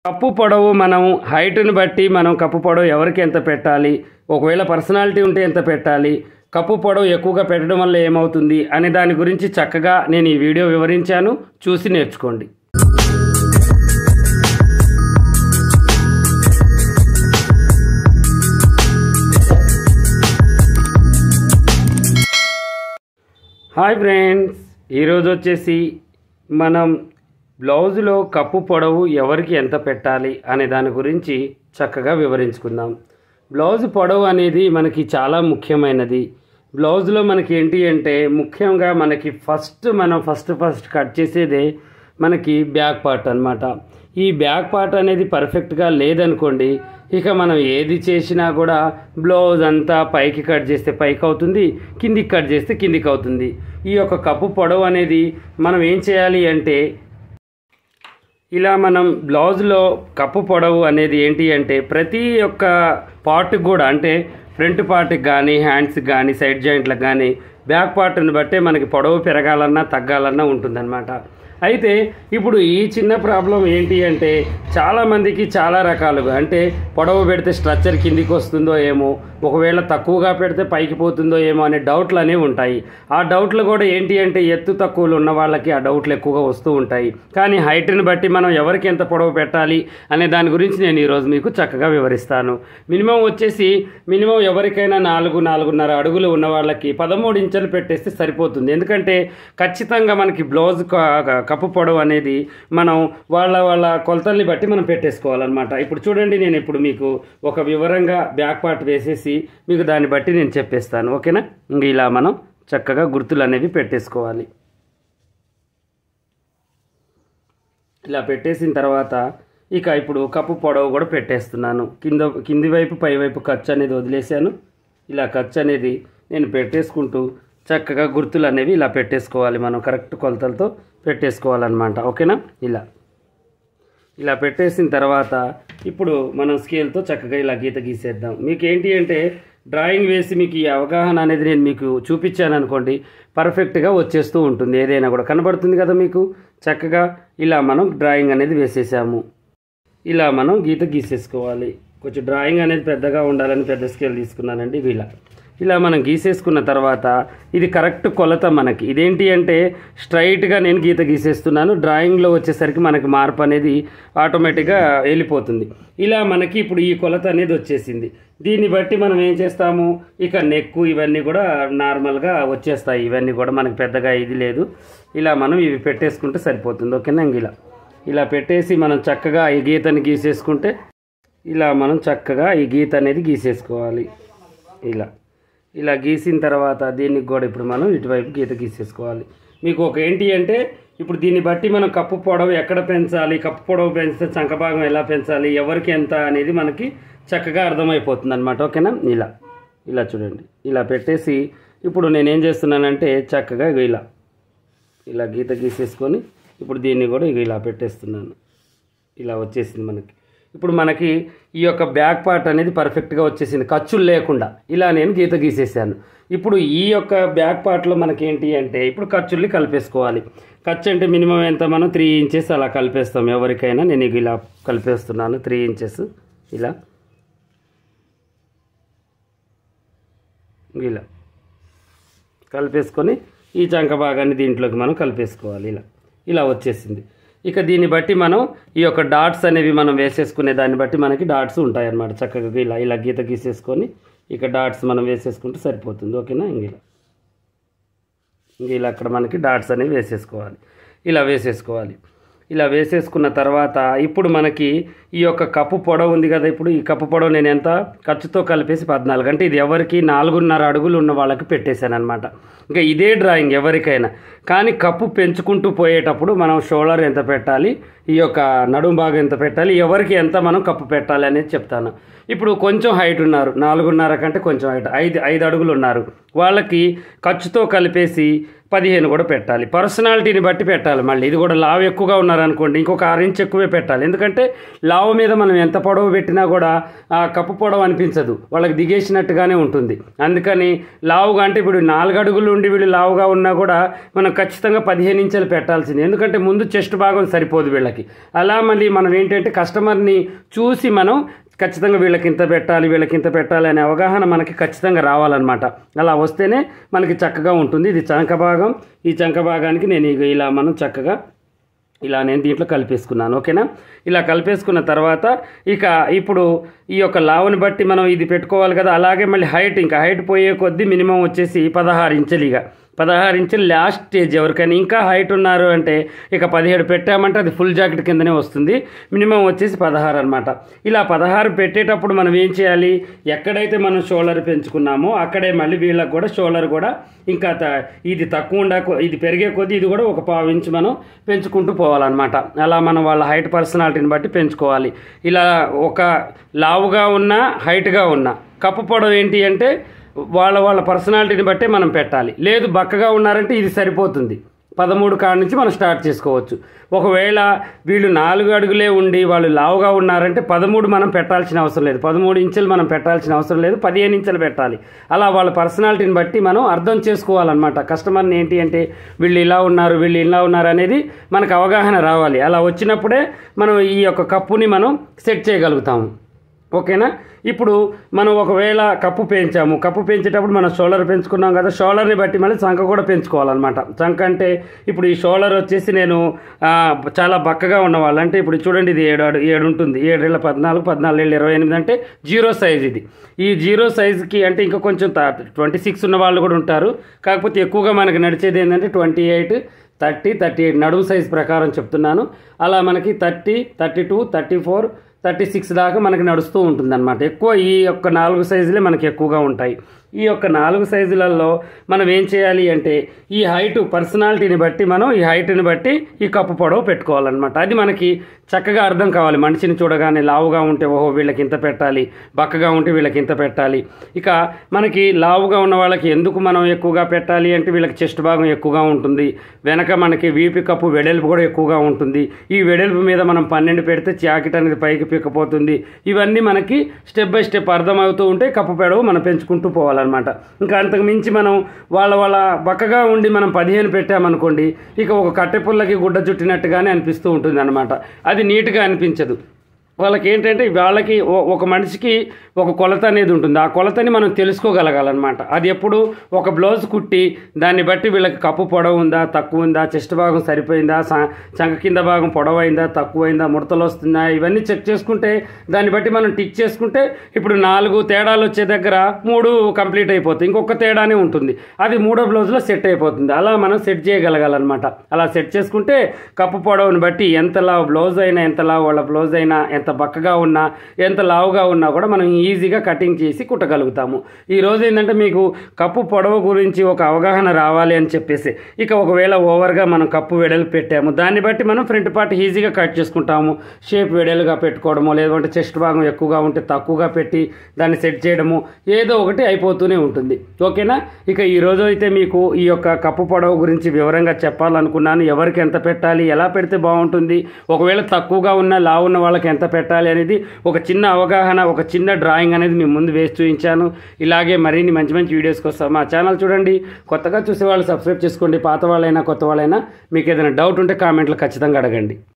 cup పొడవు మనం హైట్ని బట్టి మనం కప్పు పొడవు ఎవరికి ఎంత పెట్టాలి ఒకవేళ పర్సనాలిటీ ఉంటే ఎంత పెట్టాలి కప్పు పొడవు ఎక్కువగా పెట్టడం వల్ల ఏమవుతుంది అనే దాని గురించి చక్కగా నేను ఈ వీడియో వివరించాను చూసి నేర్చుకోండి హాయ్ ఫ్రెండ్స్ ఈరోజు వచ్చేసి మనం బ్లౌజులో కప్పు పొడవు ఎవరికి ఎంత పెట్టాలి అనే దాని గురించి చక్కగా వివరించుకుందాం బ్లౌజ్ పొడవు అనేది మనకి చాలా ముఖ్యమైనది బ్లౌజ్లో మనకి ఏంటి అంటే ముఖ్యంగా మనకి ఫస్ట్ మనం ఫస్ట్ ఫస్ట్ కట్ చేసేదే మనకి బ్యాక్ పార్ట్ అన్నమాట ఈ బ్యాక్ పార్ట్ అనేది పర్ఫెక్ట్గా లేదనుకోండి ఇక మనం ఏది చేసినా కూడా బ్లౌజ్ అంతా పైకి కట్ చేస్తే పైకి అవుతుంది కిందికి కట్ చేస్తే కిందికి అవుతుంది ఈ యొక్క కప్పు పొడవు అనేది మనం ఏం చేయాలి అంటే ఇలా మనం బ్లౌజ్లో కప్పు పొడవు అనేది ఏంటి అంటే ప్రతి ఒక్క పార్ట్కి కూడా అంటే ఫ్రంట్ పార్ట్కి కానీ హ్యాండ్స్కి కానీ సైడ్ జాయింట్లకు కానీ బ్యాక్ పార్ట్ని బట్టే మనకి పొడవు పెరగాలన్నా తగ్గాలన్నా ఉంటుందన్నమాట అయితే ఇప్పుడు ఈ చిన్న ప్రాబ్లం ఏంటి అంటే చాలామందికి చాలా రకాలుగా అంటే పొడవు పెడితే స్ట్రక్చర్ కిందికి వస్తుందో ఏమో ఒకవేళ తక్కువగా పెడితే పైకి పోతుందో ఏమో అనే డౌట్లు అనేవి ఉంటాయి ఆ డౌట్లు కూడా ఏంటి అంటే ఎత్తు తక్కువలు ఉన్న వాళ్ళకి ఆ డౌట్లు ఎక్కువగా వస్తూ ఉంటాయి కానీ హైట్ని బట్టి మనం ఎవరికి ఎంత పొడవు పెట్టాలి అనే దాని గురించి నేను ఈరోజు మీకు చక్కగా వివరిస్తాను మినిమం వచ్చేసి మినిమం ఎవరికైనా నాలుగు నాలుగున్నర అడుగులు ఉన్న వాళ్ళకి పదమూడు ఇంచులు పెట్టేస్తే సరిపోతుంది ఎందుకంటే ఖచ్చితంగా మనకి బ్లౌజ్ క- కప్పు పొడవు అనేది మనం వాళ్ళ వాళ్ళ కొలతల్ని బట్టి మనం పెట్టేసుకోవాలన్నమాట ఇప్పుడు చూడండి నేను ఇప్పుడు మీకు ఒక వివరంగా బ్యాక్ పార్ట్ వేసేసి మీకు దాన్ని బట్టి నేను చెప్పేస్తాను ఓకేనా ఇంక ఇలా మనం చక్కగా గుర్తులు అనేవి పెట్టేసుకోవాలి ఇలా పెట్టేసిన తర్వాత ఇక ఇప్పుడు కప్పు పొడవు కూడా పెట్టేస్తున్నాను కింద కింది వైపు పై వైపు ఖర్చు అనేది వదిలేశాను ఇలా ఖర్చు అనేది నేను పెట్టేసుకుంటూ చక్కగా గుర్తులు అనేవి ఇలా పెట్టేసుకోవాలి మనం కరెక్ట్ కొలతలతో పెట్టేసుకోవాలన్నమాట ఓకేనా ఇలా ఇలా పెట్టేసిన తర్వాత ఇప్పుడు మనం స్కేల్తో చక్కగా ఇలా గీత గీసేద్దాం మీకు ఏంటి అంటే డ్రాయింగ్ వేసి మీకు ఈ అవగాహన అనేది నేను మీకు చూపించాను అనుకోండి పర్ఫెక్ట్గా వచ్చేస్తూ ఉంటుంది ఏదైనా కూడా కనబడుతుంది కదా మీకు చక్కగా ఇలా మనం డ్రాయింగ్ అనేది వేసేసాము ఇలా మనం గీత గీసేసుకోవాలి కొంచెం డ్రాయింగ్ అనేది పెద్దగా ఉండాలని పెద్ద స్కేల్ తీసుకున్నానండి ఇవి ఇలా ఇలా మనం గీసేసుకున్న తర్వాత ఇది కరెక్ట్ కొలత మనకి ఇదేంటి అంటే స్ట్రైట్గా నేను గీత గీసేస్తున్నాను డ్రాయింగ్లో వచ్చేసరికి మనకి మార్పు అనేది ఆటోమేటిక్గా వెళ్ళిపోతుంది ఇలా మనకి ఇప్పుడు ఈ కొలత అనేది వచ్చేసింది దీన్ని బట్టి మనం ఏం చేస్తాము ఇక నెక్కు ఇవన్నీ కూడా నార్మల్గా వచ్చేస్తాయి ఇవన్నీ కూడా మనకి పెద్దగా ఇది లేదు ఇలా మనం ఇవి పెట్టేసుకుంటే సరిపోతుంది ఓకేనా ఇంక ఇలా ఇలా పెట్టేసి మనం చక్కగా ఈ గీతని గీసేసుకుంటే ఇలా మనం చక్కగా ఈ గీత అనేది గీసేసుకోవాలి ఇలా ఇలా గీసిన తర్వాత దీనికి కూడా ఇప్పుడు మనం ఇటువైపు గీత గీసేసుకోవాలి మీకు ఒక ఏంటి అంటే ఇప్పుడు దీన్ని బట్టి మనం కప్పు పొడవు ఎక్కడ పెంచాలి కప్పు పొడవు పెంచితే చంక భాగం ఎలా పెంచాలి ఎవరికి ఎంత అనేది మనకి చక్కగా అర్థమైపోతుంది అనమాట ఓకేనా ఇలా ఇలా చూడండి ఇలా పెట్టేసి ఇప్పుడు నేనేం చేస్తున్నానంటే చక్కగా ఇగో ఇలా ఇలా గీత గీసేసుకొని ఇప్పుడు దీన్ని కూడా ఇగో ఇలా పెట్టేస్తున్నాను ఇలా వచ్చేసింది మనకి ఇప్పుడు మనకి ఈ యొక్క బ్యాక్ పార్ట్ అనేది పర్ఫెక్ట్గా వచ్చేసింది ఖర్చులు లేకుండా ఇలా నేను గీత గీసేసాను ఇప్పుడు ఈ యొక్క బ్యాక్ పార్ట్లో మనకి ఏంటి అంటే ఇప్పుడు ఖర్చుల్ని కలిపేసుకోవాలి ఖర్చు అంటే మినిమం ఎంత మనం త్రీ ఇంచెస్ అలా కలిపేస్తాం ఎవరికైనా నేను ఇగ ఇలా కలిపేస్తున్నాను త్రీ ఇంచెస్ ఇలా ఇలా కలిపేసుకొని ఈ చంక భాగాన్ని దీంట్లోకి మనం కలిపేసుకోవాలి ఇలా ఇలా వచ్చేసింది ఇక దీన్ని బట్టి మనం ఈ యొక్క డాట్స్ అనేవి మనం వేసేసుకునే దాన్ని బట్టి మనకి డాట్స్ ఉంటాయి అన్నమాట చక్కగా ఇలా ఇలా గీత గీసేసుకొని ఇక డాట్స్ మనం వేసేసుకుంటే సరిపోతుంది ఓకేనా ఇంక ఇలా ఇంక ఇలా అక్కడ మనకి డాట్స్ అనేవి వేసేసుకోవాలి ఇలా వేసేసుకోవాలి ఇలా వేసేసుకున్న తర్వాత ఇప్పుడు మనకి ఈ యొక్క కప్పు పొడవు ఉంది కదా ఇప్పుడు ఈ కప్పు పొడవు నేను ఎంత ఖర్చుతో కలిపేసి పద్నాలుగు అంటే ఇది ఎవరికి నాలుగున్నర అడుగులు ఉన్న వాళ్ళకి పెట్టేశాను అనమాట ఇంకా ఇదే డ్రాయింగ్ ఎవరికైనా కానీ కప్పు పెంచుకుంటూ పోయేటప్పుడు మనం షోల్డర్ ఎంత పెట్టాలి ఈ యొక్క నడుము భాగం ఎంత పెట్టాలి ఎవరికి ఎంత మనం కప్పు పెట్టాలి అనేది చెప్తాను ఇప్పుడు కొంచెం హైట్ ఉన్నారు నాలుగున్నర కంటే కొంచెం హైట్ ఐదు ఐదు అడుగులు ఉన్నారు వాళ్ళకి ఖర్చుతో కలిపేసి పదిహేను కూడా పెట్టాలి పర్సనాలిటీని బట్టి పెట్టాలి మళ్ళీ ఇది కూడా లావు ఎక్కువగా ఉన్నారనుకోండి ఇంకొక ఆరు ఇంచ్ ఎక్కువే పెట్టాలి ఎందుకంటే లావు మీద మనం ఎంత పొడవు పెట్టినా కూడా ఆ కప్పు పొడవు అనిపించదు వాళ్ళకి దిగేసినట్టుగానే ఉంటుంది అందుకని లావుగా అంటే ఇప్పుడు నాలుగు అడుగులు ఉండి వీళ్ళు లావుగా ఉన్నా కూడా మనం ఖచ్చితంగా పదిహేను ఇంచులు పెట్టాల్సింది ఎందుకంటే ముందు చెస్ట్ భాగం సరిపోదు వీళ్ళకి అలా మళ్ళీ మనం ఏంటంటే కస్టమర్ని చూసి మనం ఖచ్చితంగా వీళ్ళకి ఇంత పెట్టాలి వీళ్ళకి ఇంత పెట్టాలి అనే అవగాహన మనకి ఖచ్చితంగా రావాలన్నమాట అలా వస్తేనే మనకి చక్కగా ఉంటుంది ఇది చంక భాగం ఈ చంక భాగానికి నేను ఇగ ఇలా మనం చక్కగా ఇలా నేను దీంట్లో కలిపేసుకున్నాను ఓకేనా ఇలా కలిపేసుకున్న తర్వాత ఇక ఇప్పుడు ఈ యొక్క లావుని బట్టి మనం ఇది పెట్టుకోవాలి కదా అలాగే మళ్ళీ హైట్ ఇంకా హైట్ పోయే కొద్దీ మినిమం వచ్చేసి పదహారు ఇంచులు ఇక పదహారు ఇంచులు లాస్ట్ స్టేజ్ ఎవరికైనా ఇంకా హైట్ ఉన్నారు అంటే ఇక పదిహేడు పెట్టామంటే అది ఫుల్ జాకెట్ కిందనే వస్తుంది మినిమం వచ్చేసి పదహారు అనమాట ఇలా పదహారు పెట్టేటప్పుడు మనం ఏం చేయాలి ఎక్కడైతే మనం షోల్డర్ పెంచుకున్నామో అక్కడే మళ్ళీ వీళ్ళకి కూడా షోల్డర్ కూడా ఇంకా త- ఇది తక్కువ ఉండ ఇది పెరిగే కొద్దీ ఇది కూడా ఒక పావు ఇంచు మనం పెంచుకుంటూ పోవాలన్నమాట అలా మనం వాళ్ళ హైట్ పర్సనాలిటీని బట్టి పెంచుకోవాలి ఇలా ఒక లావుగా ఉన్న హైట్గా ఉన్న కప్పు పొడవు ఏంటి అంటే వాళ్ళ వాళ్ళ పర్సనాలిటీని బట్టే మనం పెట్టాలి లేదు బక్కగా ఉన్నారంటే ఇది సరిపోతుంది పదమూడు కాడ నుంచి మనం స్టార్ట్ చేసుకోవచ్చు ఒకవేళ వీళ్ళు నాలుగు అడుగులే ఉండి వాళ్ళు లావుగా ఉన్నారంటే పదమూడు మనం పెట్టాల్సిన అవసరం లేదు పదమూడు ఇంచులు మనం పెట్టాల్సిన అవసరం లేదు పదిహేను ఇంచులు పెట్టాలి అలా వాళ్ళ పర్సనాలిటీని బట్టి మనం అర్థం చేసుకోవాలన్నమాట కస్టమర్ని ఏంటి అంటే వీళ్ళు ఇలా ఉన్నారు వీళ్ళు ఇలా ఉన్నారు అనేది మనకు అవగాహన రావాలి అలా వచ్చినప్పుడే మనం ఈ యొక్క కప్పుని మనం సెట్ చేయగలుగుతాము ఓకేనా ఇప్పుడు మనం ఒకవేళ కప్పు పెంచాము కప్పు పెంచేటప్పుడు మనం షోల్డర్ పెంచుకున్నాం కదా షోల్డర్ని బట్టి మళ్ళీ చంక కూడా పెంచుకోవాలన్నమాట చంక అంటే ఇప్పుడు ఈ షోల్డర్ వచ్చేసి నేను ఆ, చాలా బక్కగా ఉన్నవాళ్ళు అంటే ఇప్పుడు చూడండి ఇది ఏడు అడు- ఏడు ఉంటుంది ఏడేళ్ళ పద్నాలుగు పద్నాలుగు ఏళ్ళు ఇరవై ఎనిమిది అంటే జీరో సైజ్ ఇది ఈ జీరో సైజ్కి అంటే ఇంకా కొంచెం ట్వంటీ సిక్స్ ఉన్న వాళ్ళు కూడా ఉంటారు కాకపోతే ఎక్కువగా మనకి నడిచేది ఏంటంటే twenty eight thirty thirty eight నడుము సైజ్ ప్రకారం చెప్తున్నాను అలా మనకి thirty thirty two thirty four thirty six దాకా మనకి నడుస్తూ ఉంటుందన్నమాట ఎక్కువ ఈ యొక్క నాలుగు సైజులే మనకి ఎక్కువగా ఉంటాయి ఈ యొక్క నాలుగు సైజులలో మనం ఏం చేయాలి అంటే ఈ హైట్ పర్సనాలిటీని బట్టి మనం ఈ హైట్ని బట్టి ఈ కప్పు పొడవు పెట్టుకోవాలన్నమాట అది మనకి చక్కగా అర్థం కావాలి మనిషిని చూడగానే లావుగా ఉంటే ఓహో వీళ్ళకి ఇంత పెట్టాలి బక్కగా ఉంటే వీళ్ళకి ఇంత పెట్టాలి ఇక మనకి లావుగా ఉన్న వాళ్ళకి ఎందుకు మనం ఎక్కువగా పెట్టాలి అంటే వీళ్ళకి చెస్ట్ భాగం ఎక్కువగా ఉంటుంది వెనక మనకి వీపి కప్పు వెడల్పు కూడా ఎక్కువగా ఉంటుంది ఈ వెడల్పు మీద మనం పన్నెండు పెడితే జాకెట్ అనేది పైకి పిక్కపోతుంది ఇవన్నీ మనకి స్టెప్ బై స్టెప్ అర్థమవుతూ ఉంటే కప్పు పెడవు మనం పెంచుకుంటూ పోవాలన్నమాట ఇంకా అంతకు మించి మనం వాళ్ళ వాళ్ళ బక్కగా ఉండి మనం పదిహేను పెట్టామనుకోండి ఇక ఒక కట్టె పుల్లకి గుడ్డ చుట్టినట్టుగానే అనిపిస్తూ ఉంటుంది అనమాట అది నీట్గా అనిపించదు వాళ్ళకి ఏంటంటే వాళ్ళకి ఓ- ఒక మనిషికి ఒక కొలత అనేది ఉంటుంది ఆ కొలతని మనం తెలుసుకోగలగాలన్నమాట అది ఎప్పుడు ఒక బ్లౌజ్ కుట్టి దాన్ని బట్టి వీళ్ళకి కప్పు పొడవు ఉందా తక్కువ ఉందా చెస్ట్ భాగం సరిపోయిందా స- చంక కింద భాగం పొడవైందా తక్కువైందా ముడతలు వస్తుందా ఇవన్నీ చెక్ చేసుకుంటే దాన్ని బట్టి మనం టిక్ చేసుకుంటే ఇప్పుడు నాలుగు తేడాలు వచ్చే దగ్గర మూడు కంప్లీట్ అయిపోతాయి ఇంకొక తేడానే ఉంటుంది అది మూడో బ్లౌజ్లో సెట్ అయిపోతుంది అలా మనం సెట్ చేయగలగాలన్నమాట అలా సెట్ చేసుకుంటే కప్పు పొడవుని బట్టి ఎంత లావు బ్లౌజ్ అయినా ఎంత లావు వాళ్ళ బ్లౌజ్ అయినా ఎంత బక్కగా ఉన్నా ఎంత లావుగా ఉన్నా కూడా మనం ఈజీగా కటింగ్ చేసి కుట్టగలుగుతాము ఈ రోజు ఏంటంటే మీకు కప్పు పొడవు గురించి ఒక అవగాహన రావాలి అని చెప్పేసి ఇక ఒకవేళ ఓవర్గా మనం కప్పు వెడల్పు పెట్టాము దాన్ని బట్టి మనం ఫ్రంట్ పార్ట్ ఈజీగా కట్ చేసుకుంటాము షేప్ వెడల్గా పెట్టుకోవడము లేదంటే చెస్ట్ భాగం ఎక్కువగా ఉంటే తక్కువగా పెట్టి దాన్ని సెట్ చేయడము ఏదో ఒకటి అయిపోతూనే ఉంటుంది ఓకేనా ఇక ఈ రోజు అయితే మీకు ఈ యొక్క కప్పు పొడవు గురించి వివరంగా చెప్పాలనుకున్నాను ఎవరికి ఎంత పెట్టాలి ఎలా పెడితే బాగుంటుంది ఒకవేళ తక్కువగా ఉన్న లా ఉన్న వాళ్ళకి ఎంత పెట్టాలి అనేది ఒక చిన్న అవగాహన ఒక చిన్న డ్రాయింగ్ అనేది మీ ముందు వేసి చూపించాను ఇలాగే మరిన్ని మంచి మంచి వీడియోస్ కోసం మా ఛానల్ చూడండి కొత్తగా చూసే వాళ్ళు సబ్స్క్రైబ్ చేసుకోండి పాత వాళ్ళైనా కొత్త వాళ్ళైనా మీకు ఏదైనా డౌట్ ఉంటే కామెంట్లో ఖచ్చితంగా అడగండి